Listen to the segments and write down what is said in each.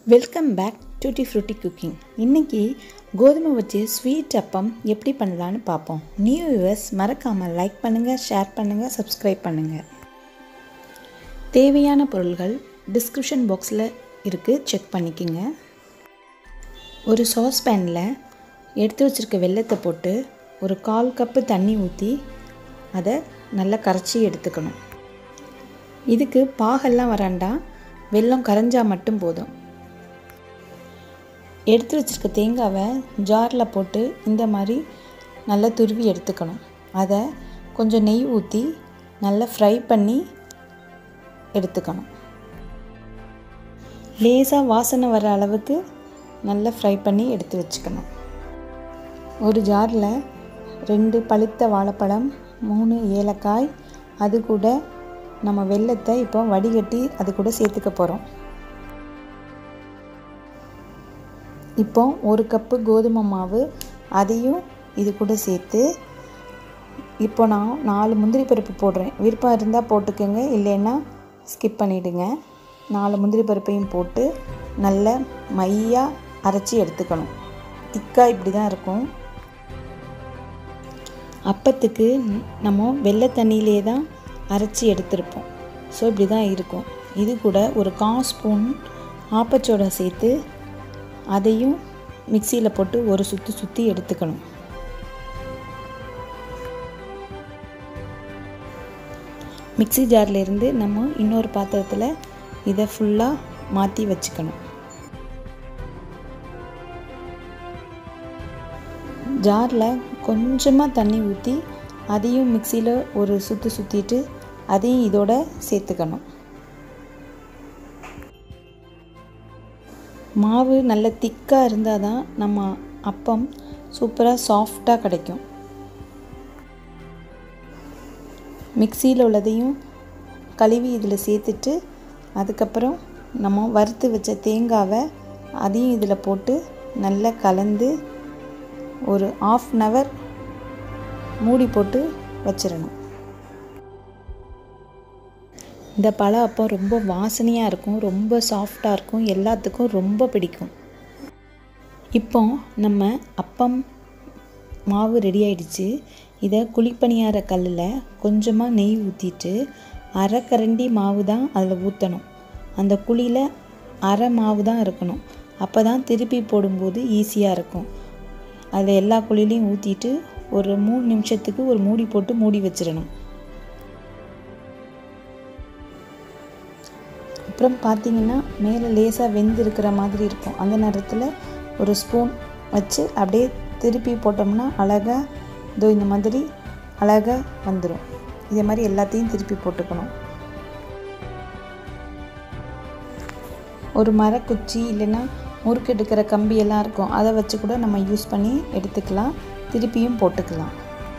welcome back tutti frutti cooking இன்றைக்கி கோதுமை வச்சு ஸ்வீட் அப்பம் எப்படி பண்ணலான்னு பார்ப்போம் நியூ வியூவர்ஸ் மறக்காமல் லைக் பண்ணுங்கள் ஷேர் பண்ணுங்கள் சப்ஸ்கிரைப் பண்ணுங்கள் தேவையான பொருள்கள் டிஸ்கிரிப்ஷன் பாக்ஸில் இருக்குது செக் பண்ணிக்கோங்க ஒரு சாஸ் பேனில் எடுத்து வச்சுருக்க வெள்ளத்தை போட்டு ஒரு கால் கப்பு தண்ணி ஊற்றி அதை நல்லா கரைச்சி எடுத்துக்கணும் இதுக்கு பாகெல்லாம் வராண்டா வெல்லம் கரைஞ்சால் மட்டும் போதும் எடுத்து வச்சுருக்க தேங்காவை ஜாரில் போட்டு இந்த மாதிரி நல்லா துருவி எடுத்துக்கணும் அதை கொஞ்சம் நெய் ஊற்றி நல்லா ஃப்ரை பண்ணி எடுத்துக்கணும் லேசாக வாசனை வர அளவுக்கு நல்லா ஃப்ரை பண்ணி எடுத்து வச்சுக்கணும் ஒரு ஜாரில் ரெண்டு பழுத்த வாழைப்பழம் மூணு ஏலக்காய் அது கூட நம்ம வெள்ளத்தை இப்போ வடிகட்டி அது கூட சேர்த்துக்க போகிறோம் இப்போ ஒரு கப்பு கோதுமை மாவு அதையும் இது கூட சேர்த்து இப்போ நான் நாலு முந்திரி பருப்பு போடுறேன் விருப்பம் இருந்தால் போட்டுக்கோங்க இல்லைன்னா ஸ்கிப் பண்ணிவிடுங்க நாலு முந்திரி பருப்பையும் போட்டு நல்ல மையாக அரைச்சி எடுத்துக்கணும் திக்காக இப்படி தான் இருக்கும் அப்பத்துக்கு நம்ம வெள்ளை தண்ணியிலே தான் அரைச்சி எடுத்திருப்போம் ஸோ இப்படி தான் இருக்கும் இது கூட ஒரு கால் ஸ்பூன் ஆப்பச்சோடா சேர்த்து அதையும் மிக்சியில் போட்டு ஒரு சுற்றி சுற்றி எடுத்துக்கணும் மிக்சி ஜார்லேருந்து நம்ம இன்னொரு பாத்திரத்தில் இதை ஃபுல்லாக மாற்றி வச்சுக்கணும் ஜாரில் கொஞ்சமாக தண்ணி ஊற்றி அதையும் மிக்சியில் ஒரு சுற்றி சுற்றிட்டு அதையும் இதோட சேர்த்துக்கணும் மாவு நல்ல திக்காக இருந்தால் தான் நம்ம அப்பம் சூப்பராக சாஃப்டாக கிடைக்கும் மிக்சியில் உள்ளதையும் கழுவி இதில் சேர்த்துட்டு அதுக்கப்புறம் நம்ம வறுத்து வச்ச தேங்காவை அதையும் இதில் போட்டு நல்லா கலந்து ஒரு ஆஃப் அன் ஹவர் மூடி போட்டு வச்சிடணும் இந்த பழ அப்பம் ரொம்ப வாசனையாக இருக்கும் ரொம்ப சாஃப்டாக இருக்கும் எல்லாத்துக்கும் ரொம்ப பிடிக்கும் இப்போ நம்ம அப்பம் மாவு ரெடி ஆயிடுச்சு இதை குழிப்பணியார கல்லில் கொஞ்சமாக நெய் ஊற்றிட்டு அரை கரண்டி மாவு தான் அதில் ஊற்றணும் அந்த குழியில் அரை மாவு தான் இருக்கணும் அப்போ தான் திருப்பி போடும்போது ஈஸியாக இருக்கும் அதில் எல்லா குழிலையும் ஊற்றிட்டு ஒரு மூணு நிமிஷத்துக்கு ஒரு மூடி போட்டு மூடி வச்சிடணும் அப்புறம் பார்த்திங்கன்னா மேலே லேசாக வெந்து இருக்கிற மாதிரி இருக்கும் அந்த நேரத்தில் ஒரு ஸ்பூன் வச்சு அப்படியே திருப்பி போட்டோம்னா அழகாக இதோ இந்த மாதிரி அழகாக வந்துடும் இதே மாதிரி எல்லாத்தையும் திருப்பி போட்டுக்கணும் ஒரு மரக்குச்சி இல்லைன்னா முறுக்கு எடுக்கிற கம்பி எல்லாம் இருக்கும் அதை வச்சு கூட நம்ம யூஸ் பண்ணி எடுத்துக்கலாம் திருப்பியும் போட்டுக்கலாம்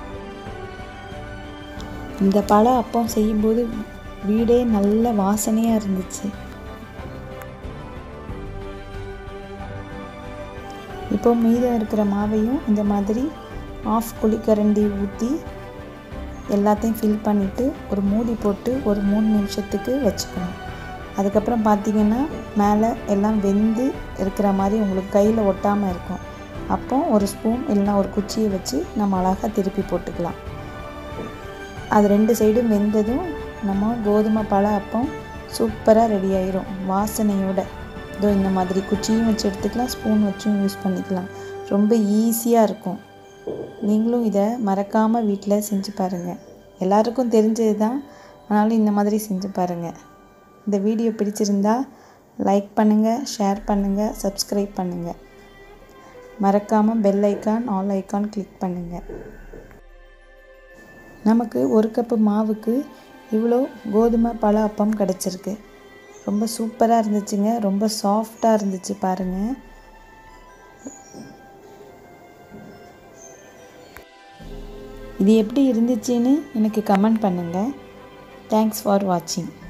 இந்த பழ அப்பம் செய்யும்போது வீடே நல்ல வாசனையாக இருந்துச்சு இப்போ மீதம் இருக்கிற மாவையும் இந்த மாதிரி ஆஃப் குழிக்கரண்டி ஊற்றி எல்லாத்தையும் ஃபில் பண்ணிவிட்டு ஒரு மூடி போட்டு ஒரு மூணு நிமிஷத்துக்கு வச்சுக்கணும் அதுக்கப்புறம் பார்த்திங்கன்னா மேலே எல்லாம் வெந்து இருக்கிற மாதிரி உங்களுக்கு கையில் ஒட்டாமல் இருக்கும் அப்போ ஒரு ஸ்பூன் இல்லைனா ஒரு குச்சியை வச்சு நம்ம அழகாக திருப்பி போட்டுக்கலாம் அது ரெண்டு சைடும் வெந்ததும் நம்ம கோதுமை பழ அப்பம் சூப்பராக ரெடி ஆயிரும் வாசனையோட இதோ இந்த மாதிரி குச்சியும் வச்சு எடுத்துக்கலாம் ஸ்பூன் வச்சும் யூஸ் பண்ணிக்கலாம் ரொம்ப ஈஸியாக இருக்கும் நீங்களும் இதை மறக்காமல் வீட்டில் செஞ்சு பாருங்கள் எல்லாருக்கும் தெரிஞ்சது தான் ஆனாலும் இந்த மாதிரி செஞ்சு பாருங்கள் இந்த வீடியோ பிடிச்சிருந்தா லைக் பண்ணுங்கள் ஷேர் பண்ணுங்கள் சப்ஸ்கிரைப் பண்ணுங்கள் மறக்காமல் பெல் ஐக்கான் ஆல் ஐக்கான் கிளிக் பண்ணுங்கள் நமக்கு ஒரு கப்பு மாவுக்கு இவ்வளோ கோதுமை பழ அப்பம் கிடச்சிருக்கு ரொம்ப சூப்பராக இருந்துச்சுங்க ரொம்ப சாஃப்டாக இருந்துச்சு பாருங்கள் இது எப்படி இருந்துச்சுன்னு எனக்கு கமெண்ட் பண்ணுங்கள் தேங்க்ஸ் ஃபார் வாட்சிங்